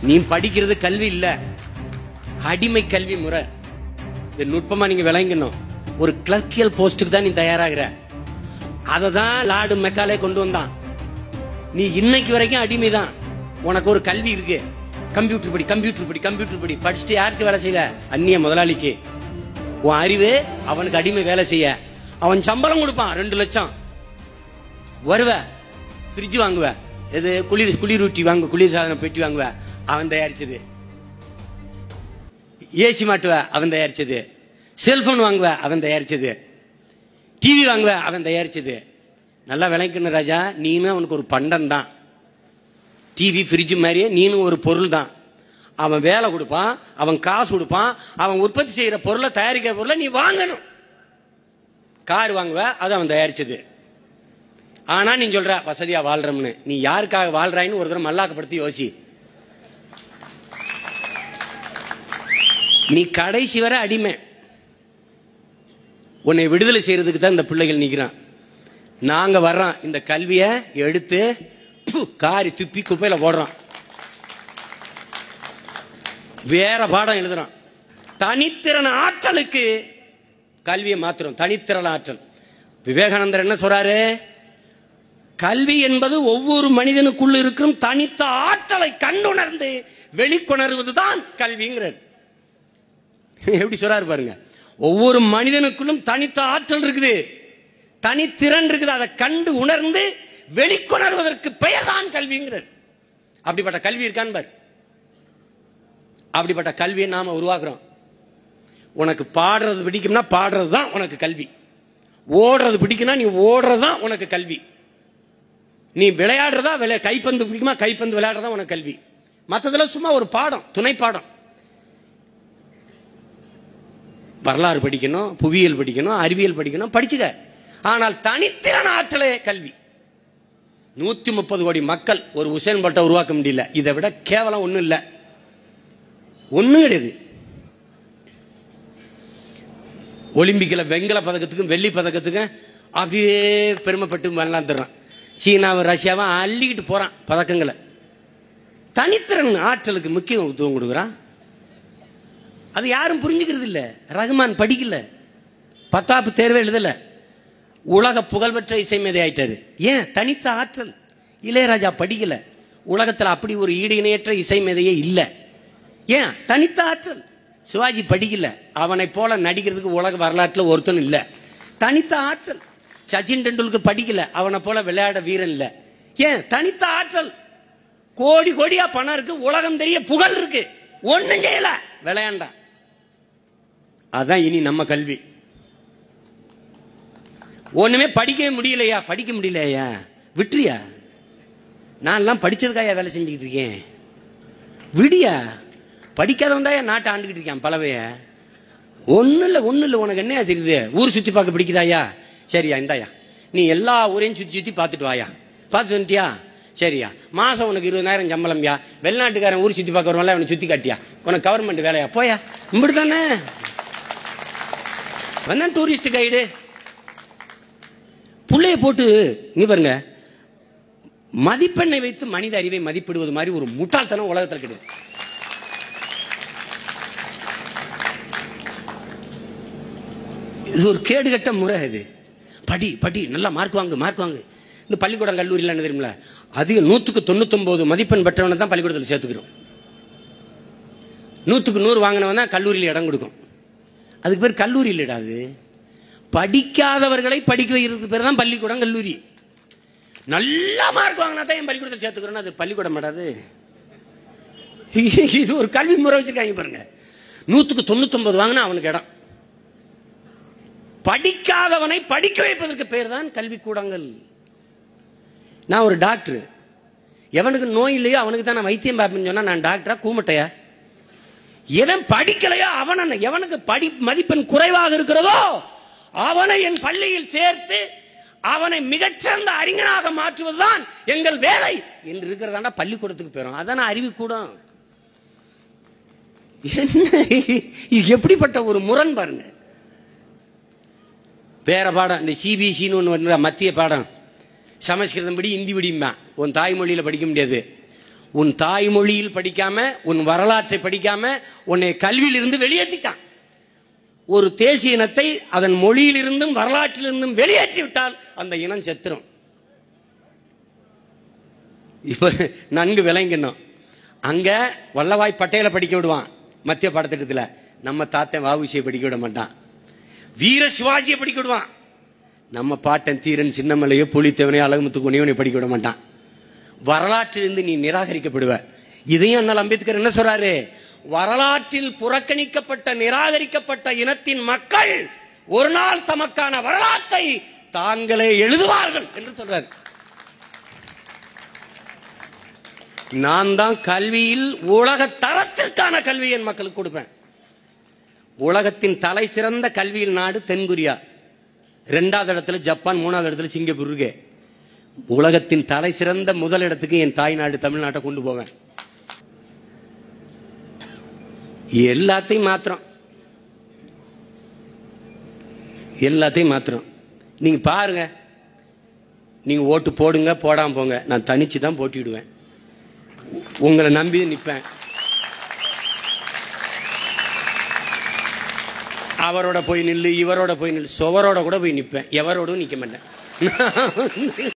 நீ படிக்கிறது கல்வி இல்ல அடிமை கல்வி முறை இது நுட்பமா நீங்க விளங்கணும் ஒரு கிளர்க்கியல் போஸ்ட்டுக்கு தான் நீ தயாராகிற அதை தான் லார்டு மெக்காலே கொண்டு வந்தான் நீ இன்னைக்கு வரைக்கும் அடிமை தான் உனக்கு ஒரு கல்வி இருக்கு கம்ப்யூட்டர் படி கம்ப்யூட்டர் படி கம்ப்யூட்டர் படி படிச்சுட்டு யாருக்கு வேலை செய்யல அந்நிய முதலாளிக்கு உன் அறிவு அவனுக்கு அடிமை வேலை செய்ய அவன் சம்பளம் கொடுப்பான் ரெண்டு லட்சம் வருவ ஃப்ரிட்ஜ் வாங்குவ இது குளிர் குளிர் ஊட்டி வாங்க குளிர் சாதன பெட்டி வாங்குவ அவன் தயாரிச்சது ஏசி மாட்டுவ அவன் தயாரிச்சது செல்போன் வாங்குவ அவன் தயாரிச்சது டிவி வாங்குவ அவன் தயாரிச்சது நல்லா விளக்கணும் ராஜா நீனும் அவனுக்கு ஒரு பண்டம் தான் டிவி ஃப்ரிட்ஜ் மாதிரியே நீனும் ஒரு பொருள் தான் அவன் வேலை கொடுப்பான் அவன் காசு கொடுப்பான் அவன் உற்பத்தி செய்யற பொருளை தயாரிக்கிற பொருளை நீ வாங்கணும் கார் வாங்குவ அது அவன் தயாரிச்சது ஆனா நீ சொல்ற வசதியா வாழ்றோம்னு நீ யாருக்காக வாழ்றாயின்னு ஒரு தடவை மல்லாக்கப்படுத்தி யோசி நீ கடைசி வரை அடிமை உன்னை விடுதலை செய்யறதுக்கு தான் இந்த பிள்ளைகள் நிக்கிறான் நாங்க வர்றோம் இந்த கல்வியை எடுத்து ப்பு, காரி துப்பி குப்பையில போடுறோம் வேற பாடம் எழுதுறோம் தனித்திறன் ஆற்றலுக்கு கல்வியை மாத்துறோம் தனித்திறன் ஆற்றல் விவேகானந்தர் என்ன சொல்றாரு கல்வி என்பது ஒவ்வொரு மனிதனுக்குள்ள இருக்கும் தனித்த ஆற்றலை கண்டுணர்ந்து வெளிக்கொணர்வதுதான் கல்விங்கிறார் எப்படி சொல்றாரு பாருங்க ஒவ்வொரு மனிதனுக்குள்ளும் தனித்த ஆற்றல் இருக்குது தனித்திறன் இருக்குது அதை கண்டு உணர்ந்து வெளிக்கொணர்வதற்கு பெயர்தான் கல்விங்கிறார் அப்படிப்பட்ட கல்வி இருக்கான்னு பாரு அப்படிப்பட்ட கல்வியை நாம உருவாக்குறோம் உனக்கு பாடுறது பிடிக்கும்னா பாடுறது தான் உனக்கு கல்வி ஓடுறது பிடிக்கும்னா நீ ஓடுறது தான் உனக்கு கல்வி நீ விளையாடுறதா விளை கைப்பந்து பிடிக்குமா கைப்பந்து விளையாடுறதா உனக்கு கல்வி மற்றதெல்லாம் சும்மா ஒரு பாடம் துணை பாடம் வரலாறு படிக்கணும் புவியியல் படிக்கணும் அறிவியல் படிக்கணும் படிச்சுக்க ஆனால் தனித்திறன் ஆற்றலே கல்வி நூத்தி முப்பது கோடி மக்கள் ஒரு உசேன் பட்டை உருவாக்க முடியல இதை விட கேவலம் ஒண்ணும் இல்ல ஒண்ணும் கிடையாது ஒலிம்பிக்கில் வெங்கல பதக்கத்துக்கும் வெள்ளி பதக்கத்துக்கும் அப்படியே பெருமைப்பட்டு வரலாம் தர்றான் சீனாவும் ரஷ்யாவும் அள்ளிக்கிட்டு போறான் பதக்கங்களை தனித்திறன் ஆற்றலுக்கு முக்கியத்துவம் கொடுக்குறான் அது யாரும் புரிஞ்சுக்கிறது இல்ல ரகுமான் படிக்கல பத்தாப்பு தேர்வே எழுதல உலக புகழ்பெற்ற இசைமேதை ஆயிட்டாரு ஏன் தனித்த ஆற்றல் இளையராஜா படிக்கல உலகத்துல அப்படி ஒரு ஈடு இணையற்ற இசைமேதையே இல்ல ஏன் தனித்த ஆற்றல் சிவாஜி படிக்கல அவனை போல நடிக்கிறதுக்கு உலக வரலாற்றுல ஒருத்தன் இல்ல தனித்த ஆற்றல் சச்சின் டெண்டுல்கர் படிக்கல அவனை போல விளையாட வீரன் இல்ல ஏன் தனித்த ஆற்றல் கோடி கோடியா பணம் இருக்கு உலகம் தெரிய புகழ் இருக்கு ஒண்ணும் செய்யல விளையாண்டா அதான் இனி நம்ம கல்வி ஒண்ணுமே படிக்கவே முடியலையா படிக்க முடியலையா விட்டுறியா நான்லாம் படிச்சதுக்காயா வேலை செஞ்சுக்கிட்டு இருக்கேன் விடியா படிக்காதவன் தான் நாட்டை ஆண்டுகிட்டு இருக்கான் பலவைய ஒன்றும் இல்லை ஒன்றும் இல்லை உனக்கு என்னையா தெரியுது ஊர் சுற்றி பார்க்க பிடிக்குதாயா சரியா இந்தாயா நீ எல்லா ஊரையும் சுற்றி சுற்றி பார்த்துட்டு வாயா பார்த்துட்டு வந்துட்டியா சரியா மாதம் உனக்கு இருபதாயிரம் சம்பளம்யா வெளிநாட்டுக்காரன் ஊர் சுற்றி பார்க்க வருவான்ல அவனை சுற்றி காட்டியா உனக்கு கவர்மெண்ட் வேலையா போயா இப்படி தானே வேணா டூரிஸ்ட் கைடு புள்ளைய போட்டு இங்க பாருங்க மதிப்பெண்ணை வைத்து மனித அறிவை மதிப்பிடுவது மாதிரி ஒரு முட்டாள்தனம் உலகத்தில் கிடையாது இது ஒரு கேடுகட்ட முறை இது படி படி நல்லா மார்க் வாங்கு மார்க் வாங்கு இந்த பள்ளிக்கூடம் கல்லூரியில் என்ன தெரியுமில அதிக நூற்றுக்கு தொண்ணூத்தொம்பது மதிப்பெண் பெற்றவனை தான் பள்ளிக்கூடத்தில் சேர்த்துக்கிறோம் நூற்றுக்கு நூறு வாங்கினவன் தான் கல்லூரியில் இடம் கொடுக்கும் அதுக்கு பேர் கல்லூரி இல்லடா அது படிக்காதவர்களை படிக்க வைக்கிறதுக்கு பேர் தான் பள்ளிக்கூடம் கல்லூரி நல்லா மார்க் வாங்கினா தான் என் பள்ளிக்கூடத்தில் சேர்த்துக்கிறோம் அது பள்ளிக்கூடம் மாட்டாது இது ஒரு கல்வி முறை வச்சிருக்காங்க பாருங்க நூற்றுக்கு தொண்ணூத்தொன்பது வாங்கினா அவனுக்கு இடம் படிக்காதவனை படிக்க வைப்பதற்கு பேர் தான் கல்விக்கூடங்கள் நான் ஒரு டாக்டர் எவனுக்கு நோய் இல்லையோ அவனுக்கு தான் நான் வைத்தியம் பார்ப்பேன்னு சொன்னா நான் டாக்டரா கூமட்டையா எவன் படிக்கலையோ அவன எவனுக்கு படி மதிப்பெண் குறைவாக இருக்கிறதோ அவனை என் பள்ளியில் சேர்த்து அவனை மிகச்சிறந்த அறிஞனாக மாற்றுவதுதான் எங்கள் வேலை என்று இருக்கிறதாண்டா பள்ளிக்கூடத்துக்கு போயிடும் அதான அறிவுக்கூடம் என்ன இது எப்படிப்பட்ட ஒரு முரண் பாருங்க வேற பாடம் இந்த சிபிஎஸ்சின்னு ஒன்று வந்து மத்திய பாடம் சமஸ்கிருதம் படி இந்தி படியுமா உன் தாய்மொழியில் படிக்க முடியாது உன் தாய்மொழியில் படிக்காம உன் வரலாற்றை படிக்காம உன்னை கல்வியிலிருந்து வெளியேற்றிட்டான் ஒரு தேசிய இனத்தை அதன் மொழியிலிருந்தும் வரலாற்றிலிருந்தும் வெளியேற்றி விட்டால் அந்த இனம் செத்துரும் இப்ப நன்கு விளங்கணும் அங்க வல்லவாய் பட்டேலை படிக்க விடுவான் மத்திய பாடத்திட்டத்தில் நம்ம தாத்தன் வாவுசியை படிக்க விட மாட்டான் வீர சிவாஜியை படிக்க விடுவான் நம்ம பாட்டன் தீரன் சின்னமலையோ புலித்தேவனையோ அழகுமுத்து குனிவனை படிக்க விட மாட்டான் வரலாற்றிலிருந்து நீ நிராகரிக்கப்படுவ இதையும் அண்ணல் அம்பேத்கர் என்ன சொல்றாரு வரலாற்றில் புறக்கணிக்கப்பட்ட நிராகரிக்கப்பட்ட இனத்தின் மக்கள் ஒரு நாள் தமக்கான வரலாற்றை தாங்களே எழுதுவார்கள் என்று சொல்றாரு நான் தான் கல்வியில் உலக தரத்திற்கான கல்வி என் மக்களுக்கு கொடுப்பேன் உலகத்தின் தலை சிறந்த கல்வியில் நாடு தென்கொரியா ரெண்டாவது இடத்துல ஜப்பான் மூணாவது இடத்துல சிங்கப்பூர் இருக்கு உலகத்தின் தலை சிறந்த முதல் இடத்துக்கு என் தாய்நாடு தமிழ்நாட்டை கொண்டு போவேன் எல்லாத்தையும் மாத்திரம் எல்லாத்தையும் மாத்திரம் நீங்க பாருங்க நீங்க ஓட்டு போடுங்க போடாம போங்க நான் தனிச்சு தான் போட்டிடுவேன் உங்களை நம்பி நிற்பேன் அவரோட போய் நில்லு இவரோட போய் நில்லு சுவரோட கூட போய் நிற்பேன் எவரோடும் நிற்க மாட்டேன்